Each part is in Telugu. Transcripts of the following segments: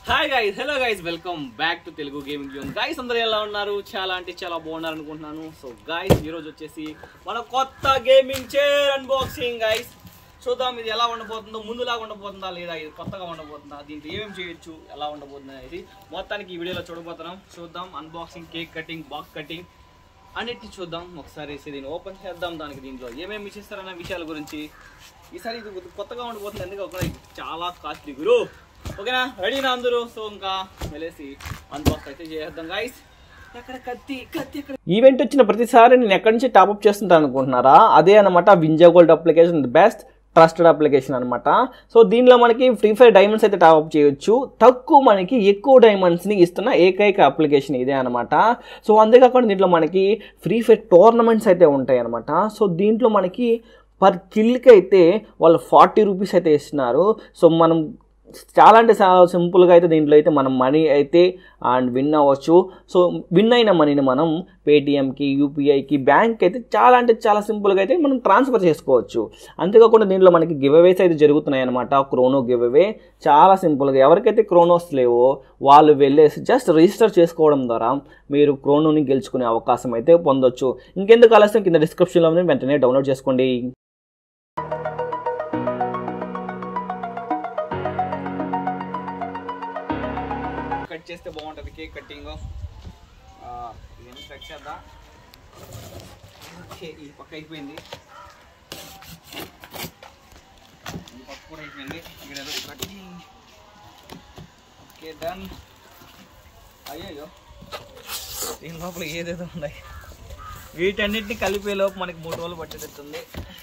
Hi guys hello guys welcome back to Telugu gaming zone guys అందరూ ఎలా ఉన్నారు చాలా అంటే చాలా బాగున్నారు అనుకుంటున్నాను సో గైస్ ఈ రోజు వచ్చేసి మన కొత్త గేమింగ్ చైర్ అన్బాక్సింగ్ గైస్ చూద్దాం ఇది ఎలా ఉండబోతుందో ముందులాగా ఉండబోతుందా లేదా ఇది కొత్తగా ఉండబోతుందా దీంట్లో ఏమేమి చేయొచ్చు ఎలా ఉండబోతుంది అనేది మొత్తానికి ఈ వీడియోలో చూడబోతున్నాం చూద్దాం unboxing cake cutting box cutting అన్నిటిని చూద్దాం ఒకసారి వేసి దీన్ని ఓపెన్ చేద్దాం దానికి దీంట్లో ఏమేమి ఇచ్చిస్తారన్న విషయాల గురించి ఈసారి ఇది కొద్ది- కొత్తగా ఉండబోతుంది ఎందుకు ఒక ఇది చాలా కాస్ట్లీ గురు ఓకేనా రెడీనా అందరూ సో ఇంకా వెళ్ళేసి అన్బాక్స్ అయితే చేద్దాం గైస్ ఎక్కడ కత్తి కత్తి ఎక్కడ ఈవెంట్ వచ్చిన ప్రతిసారి నేను ఎక్కడి నుంచి టాప్అప్ చేస్తుంటాను అనుకుంటున్నారా అదే అనమాట వింజా gold application best trusted application అనమాట సో దీనిలో మనకి ఫ్రీ ఫైర్ డైమండ్స్ అయితే టాప్అప్ చేయొచ్చు తక్కువ మనకి ఎక్కువ డైమండ్స్ని ఇస్తున్న ఏకైక అప్లికేషన్ ఇదే అనమాట సో అంతేకాకుండా దీంట్లో మనకి ఫ్రీ ఫైర్ టోర్నమెంట్స్ అయితే ఉంటాయి అనమాట సో దీంట్లో మనకి పర్ కిల్కి అయితే వాళ్ళు ఫార్టీ రూపీస్ అయితే ఇస్తున్నారు సో మనం చాలా అంటే చాలా సింపుల్గా అయితే దీంట్లో అయితే మనం మనీ అయితే అండ్ విన్ అవ్వచ్చు సో విన్ అయిన మనీని మనం పేటిఎంకి యూపీఐకి బ్యాంక్ అయితే చాలా అంటే చాలా సింపుల్గా అయితే మనం ట్రాన్స్ఫర్ చేసుకోవచ్చు అంతేకాకుండా దీంట్లో మనకి గివ్ అవేస్ అయితే జరుగుతున్నాయి అనమాట క్రోనో గివ్ అవే చాలా సింపుల్గా ఎవరికైతే క్రోనోస్ లేవో వాళ్ళు వెళ్ళేసి జస్ట్ రిజిస్టర్ చేసుకోవడం ద్వారా మీరు క్రోనోని గెలుచుకునే అవకాశం అయితే పొందొచ్చు ఇంకెందుకు ఆలస్యం కింద డిస్క్రిప్షన్లో ఉంది, వెంటనే డౌన్లోడ్ చేసుకోండి కట్ చేస్తే బాగుంటుంది కేక్ కట్టింగ్ ఇదేమి కట్ చేద్దాం ఓకే ఈ పక్క అయిపోయింది ఈ పక్క కూడా అయిపోయింది ఇక్కడ ఏదో కటింగ్ ఓకే డన్ అయ్యో దీని లోపల ఏదేదో ఉన్నాయి వీటన్నిటిని కలిపే లోపు మనకి మూడు రోజులు పట్టేటట్టుంది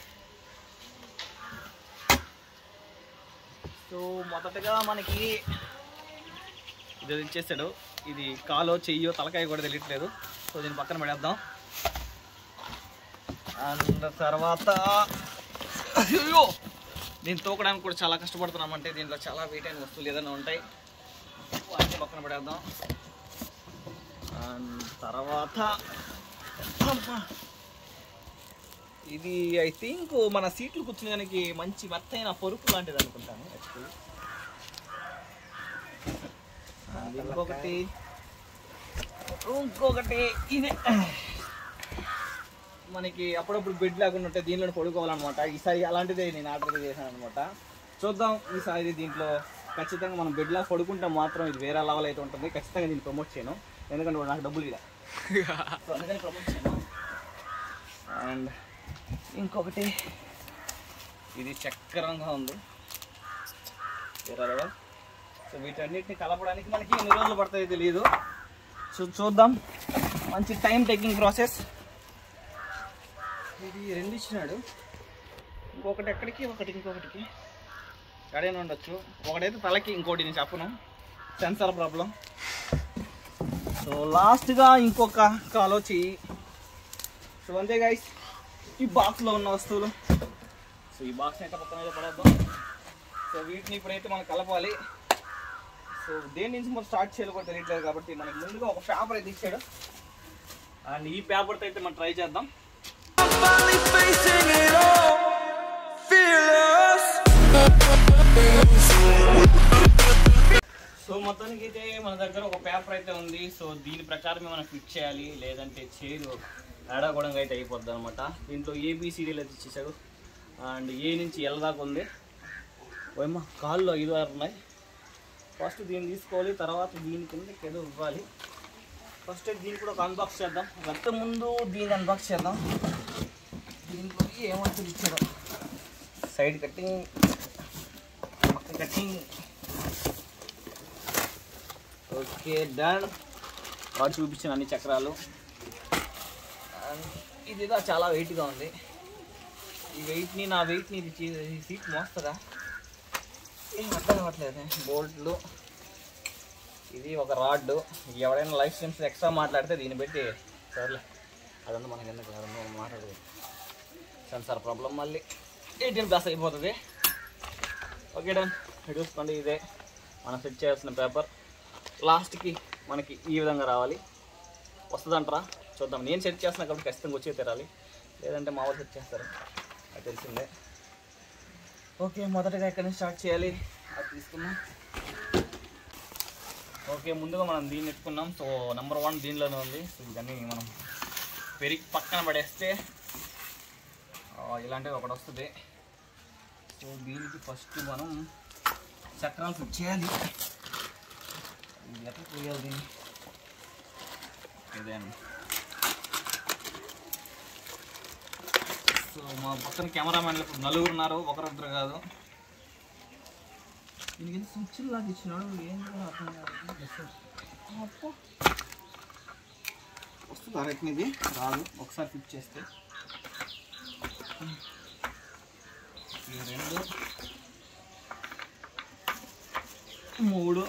సో మొదటగా మనకి ఇది ఇచ్చేసాడు ఇది కాలో చెయ్యో తలకాయ కూడా తెలియట్లేదు సో దీన్ని పక్కన పడేద్దాం అండ్ తర్వాత అయ్యో దీన్ని తోకడానికి కూడా చాలా కష్టపడుతున్నాం అంటే దీంట్లో చాలా వెయిట్ అయిన వస్తువులు ఏదైనా ఉంటాయి వాటిని పక్కన పడేద్దాం అండ్ తర్వాత అమ్మా. ఇది ఐ థింక్ మన సీట్లు కూర్చునేదానికి మంచి మెత్తైన పొరుపు లాంటిది అనుకుంటాను యాక్చువల్లీ అండ్ ఇంకొకటి ఇంకొకటి ఇదే మనకి అప్పుడప్పుడు బెడ్ లేకుండా ఉంటే దీనిలో పడుకోవాలన్నమాట ఈసారి అలాంటిదే నేను ఆర్డర్ చేశాను అనమాట చూద్దాం ఈసారి దీంట్లో ఖచ్చితంగా మనం బెడ్ లాగా పడుకుంటే మాత్రం ఇది వేరే లెవెల్ అయితే ఉంటుంది ఖచ్చితంగా దీన్ని ప్రమోట్ చేయను ఎందుకంటే వాడు నాకు డబ్బులు ఇలా సో అందుకని ప్రమోట్ చేయను అండ్ ఇంకొకటి ఇది చక్రంగా ఉంది వేరే లెవెల్ సో వీటన్నిటిని కలపడానికి మనకి ఎన్ని రోజులు పడుతుందో తెలియదు సో చూద్దాం మంచి టైం టేకింగ్ ప్రాసెస్ ఇది రెండు ఇచ్చినాడు ఇంకొకటి ఎక్కడికి ఒకటి ఇంకొకటికి ఎక్కడైనా ఉండొచ్చు ఒకటైతే తలకి ఇంకోటి నేను చెప్పను సెన్సార్ ప్రాబ్లం సో లాస్ట్గా ఇంకొక కాలో చెయ్యి సో అంతే గైస్ ఈ బాక్స్లో ఉన్న వస్తువులు సో ఈ బాక్స్ అయితే పక్కన అయితే పడేద్దాం సో వీటిని ఇప్పుడైతే మనం కలపాలి సో దేని నుంచి మనం స్టార్ట్ చేయాలో కూడా తెలియట్లేదు కాబట్టి మనకి ముందుగా ఒక పేపర్ అయితే ఇచ్చాడు అండ్ ఈ పేపర్తో అయితే మనం ట్రై చేద్దాం సో మొత్తానికి అయితే మన దగ్గర ఒక పేపర్ అయితే ఉంది సో దీని ప్రకారమే మనం ఫిట్ చేయాలి లేదంటే చేరు ఏడాగూడంగా అయితే అయిపోద్ది అనమాట దీంట్లో ఏబిసిడీలు అయితే ఇచ్చేసాడు అండ్ ఏ నుంచి ఎల్ దాకా ఉంది ఓయమ్మ కాళ్ళు ఐదు ఆరు ఉన్నాయి ఫస్ట్ దీన్ని తీసుకోవాలి తర్వాత దీని కిందకి ఏదో ఇవ్వాలి ఫస్ట్ దీన్ని కూడా ఒక అన్బాక్స్ చేద్దాం అంత ముందు దీన్ని అన్బాక్స్ చేద్దాం దీంట్లో ఏమంటుంది ఇచ్చాడు సైడ్ కట్టింగ్ పక్క కట్టింగ్ ఓకే డన్ వాడు చూపించిన అన్ని చక్రాలు And ఇదిగా చాలా వెయిట్గా ఉంది ఈ వెయిట్ని నా వెయిట్ని ఇది చీ- ఈ సీట్ మోస్తుందా ఏం అర్థం అవ్వట్లేదు బోల్ట్లు ఇది ఒక రాడ్ ఎవరైనా లైఫ్ స్టైల్స్ ఎక్స్ట్రా మాట్లాడితే దీన్ని పెట్టి సర్లే అదంతా మనకి ఎందుకు అదంతా మనం మాట్లాడదు సెన్సార్ ప్రాబ్లం మళ్ళీ ఎయిటీన్ ప్లస్ అయిపోతుంది ఓకే డన్ చూసుకోండి ఇదే మనం సెట్ చేయాల్సిన పేపర్ లాస్ట్కి మనకి ఈ విధంగా రావాలి వస్తుందంటారా చూద్దాం నేను సెట్ చేస్తున్నా కాబట్టి ఖచ్చితంగా వచ్చే తీరాలి లేదంటే మా వాళ్ళు సెట్ చేస్తారు అది తెలిసిందే ఓకే మొదటగా ఎక్కడి నుంచి స్టార్ట్ చేయాలి అది తీసుకున్నాం ఓకే ముందుగా మనం దీన్ని ఎత్తుకున్నాం సో నెంబర్ వన్ దీనిలోనే ఉంది సో ఇవన్నీ మనం పెరిగి పక్కన పడేస్తే ఆ, ఇలాంటిది ఒకటి వస్తుంది సో దీనికి ఫస్ట్ మనం చక్రాలు ఫిట్ చేయాలి ఇది ఎట్లా చేయాలి దీన్ని ఇదేనా సో మా పక్కన కెమెరామెన్లు ఇప్పుడు నలుగురు ఉన్నారు ఒకరిద్దరు కాదు దీనికి స్విచ్లు లాగా ఇచ్చినాడు ఏం కూడా అర్థం కాదు అబ్బో. వస్తుందా రేట్ ఇది రాదు ఒకసారి ఫిట్ చేస్తే ఈ రెండు మూడు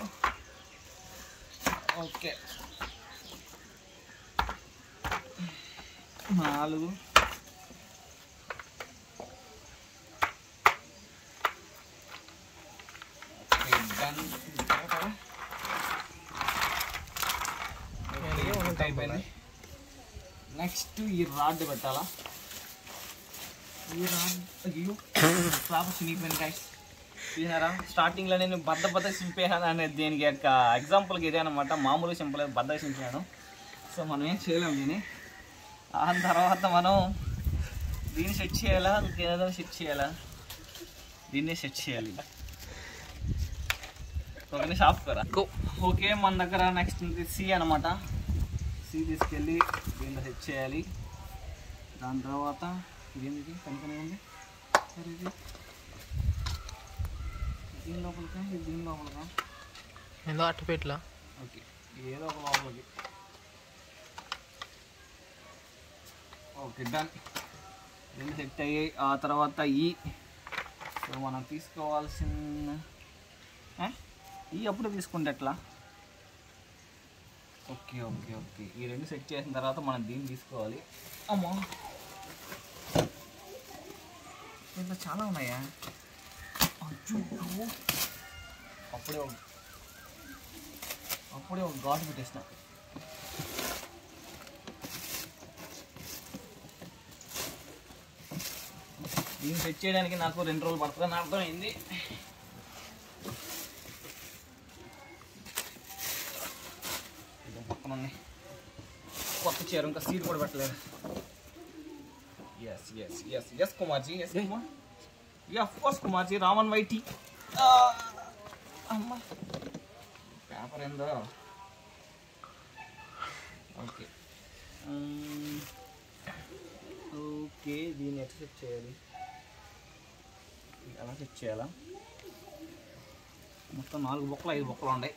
ఓకే నాలుగు ఓకే, done. తర్వాత ఓకే, ఒకటి అయిపోయింది నెక్స్ట్ ఈ రాడ్ పెట్టాలా ఈ రాడ్ అయ్యో ఫ్లాప్ చినిగిపోయింది గైస్ చూసారా స్టార్టింగ్లో నేను బద్ద బద్ద చింపేసాను అనేది దీనికి యొక్క ఎగ్జాంపుల్కి ఇదే అనమాట మామూలు సింపుల్ బద్దగా చింపాను సో మనం ఏం చేయలేము దీన్ని ఆ తర్వాత మనం దీన్ని సెట్ చేయాలా ఇంకేదో సెట్ చేయాలా దీన్నే సెట్ చేయాలి ఓకే షాప్ కరా ఓకే మన దగ్గర నెక్స్ట్ సి అనమాట సి తీసుకెళ్ళి దీనిలో సెట్ చేయాలి దాని తర్వాత ఇదేంటి కనుకనే ఉంది సరే ఇది దీని లోపలికా ఇది దీని లోపలికా ఏందో అట్టపెట్లా ఓకే ఏదో ఒక లోపలికి ఓకే డన్ రెండు సెట్ అయ్యాయి ఆ తర్వాత ఈ సో మనం తీసుకోవాల్సిన ఆ? ఈ అప్పుడు తీసుకుంటే ఎట్లా ఓకే ఓకే ఓకే ఈ రెండు సెట్ చేసిన తర్వాత మనం దీన్ని తీసుకోవాలి అమ్మా దీంట్లో చాలా ఉన్నాయా అచ్చో. అప్పుడే ఒక అప్పుడే ఒక ఘాటు పెట్టేసిన దీన్ని సెట్ చేయడానికి నాకు రెండు రోజులు పడుతుందని అర్థమైంది ఇది పక్కన ఉన్నాయి కొత్త చీర ఇంకా సీట్ కూడా పెట్టలేదు yes yes yes yes Kumarji yes Kumar yeah of course Kumarji Raman వైటి అమ్మా పేపర్ ఏందో ఓకే ఓకే దీన్ని ఎట్లా సెట్ చేయాలి ఎలా సెట్ చేయాలా మొత్తం నాలుగు బొక్కలు ఐదు బొక్కలు ఉన్నాయి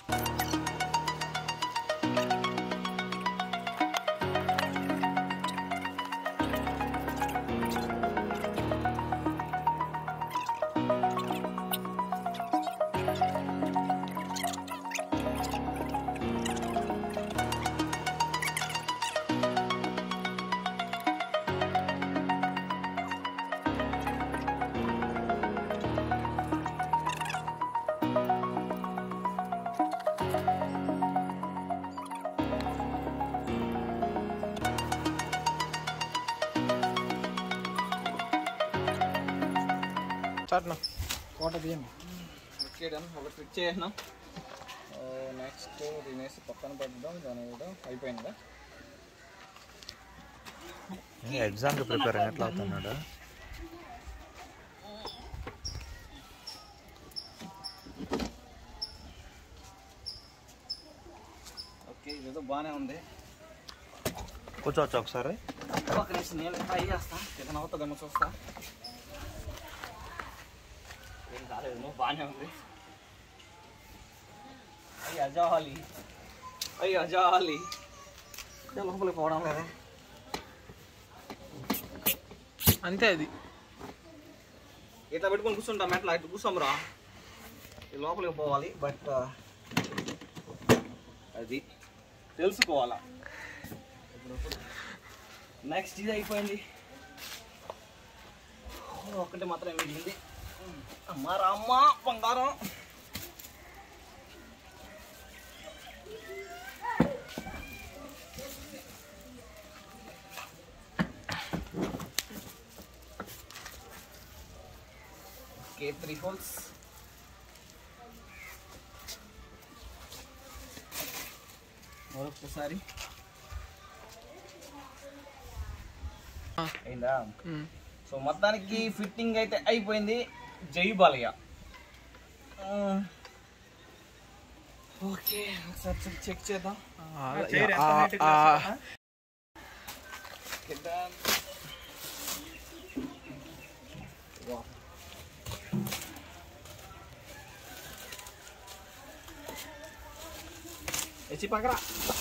చాట్నా కోట బియ్యం ఓకే డన్ ఒక ఫిట్ చేసినాం నెక్స్ట్ దీనేసి పక్కన పెట్టడం దాని కూడా అయిపోయిందా ఎగ్జామ్కి ప్రిపేర్ అయిన ఎట్లా అవుతున్నాడు ఓకే ఇదేదో బాగానే ఉంది కూర్చోవచ్చు ఒకసారి ఒక నిమిషం నేను ట్రై చేస్తా ఏదైనా అవుతుందేమో చూస్తా ఏం కాలేదేమో బాగానే ఉంది అయ్యి అజాలి అయ్యి అజాలి లోపలికి పోవడం లేదా అంతే అది ఇట్లా పెట్టుకొని కూర్చుంటాం ఎట్లా ఇట్లా కూర్చోంరా ఈ లోపలికి పోవాలి బట్ అది తెలుసుకోవాలా నెక్స్ట్ ఇది అయిపోయింది ఒకటి మాత్రమే మిగిలింది అమ్మ రామ్మ బంగారం ఓకే త్రీ హోల్స్ మరొకసారి ఆ. అయిందా ఉమ్. సో మొత్తానికి ఫిట్టింగ్ అయితే అయిపోయింది జై బాలయ్య ఓకే ఒకసారి చెక్ చెక్ చేద్దాం ఆ, ఆ, ఆ, Quedan. Wow. వచ్చి పక్కరా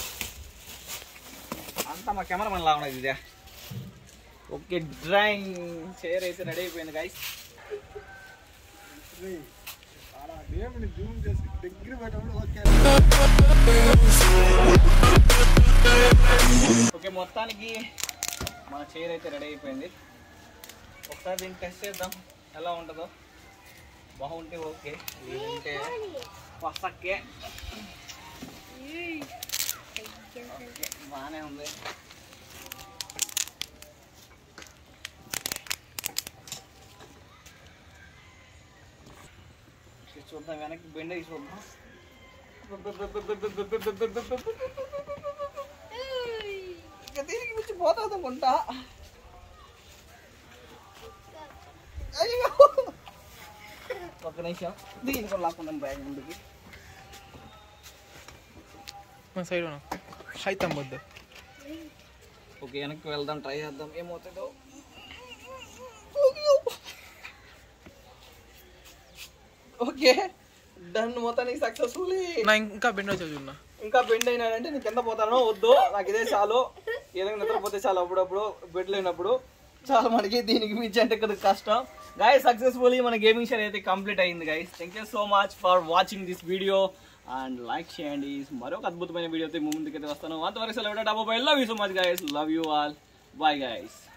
అంతా మా కెమెరామెన్ లా ఉన్నది ఇదే ఓకే డ్రాయింగ్ చైర్ అయితే రెడీ అయిపోయింది గైస్ ఓకే మొత్తానికి మన చైర్ అయితే రెడీ అయిపోయింది ఒకసారి దీన్ని టెస్ట్ చేద్దాం ఎలా ఉంటుందో బాగుంటే ఓకే లేదంటే పసక్కే ఓకే బాగానే ఉంది ఓకే, చూద్దాం వెనక్కి బెండ్ అయ్యి చూద్దాం ఇక దీనికి మించి పోతుంది అనుకుంటా అయ్యో ఒక నిమిషం దీనికి కూడా లాక్కుందాం బ్యాగ్ ముందుకి మన సైడ్ ఉన్నా హైతం వద్దు ఓకే వెనక్కి వెళ్దాం ట్రై చేద్దాం ఏమవుతుందో ఓకే డన్ మొత్తానికి సక్సెస్ఫుల్లీ నా ఇంకా బెండ్ వచ్చా చూడన్నా ఇంకా బెండ్ అయినాడంటే నేను కింద పోతాను వద్దు నాకు ఇదే చాలు ఏదైనా నిద్రపోతే చాలు అప్పుడప్పుడు బెడ్ లేనప్పుడు చాలా మనకి దీనికి మించి అంటే కదా కష్టం గాయ సక్సెస్ఫుల్లీ మన గేమింగ్ షో అయితే కంప్లీట్ అయింది guys thank you so much for watching this video and like చేయండి మరొక అద్భుతమైన వీడియోతో మీ ముందుకైతే వస్తాను అంతవరకు సెలవు డబ్బా love you so much guys love you all bye guys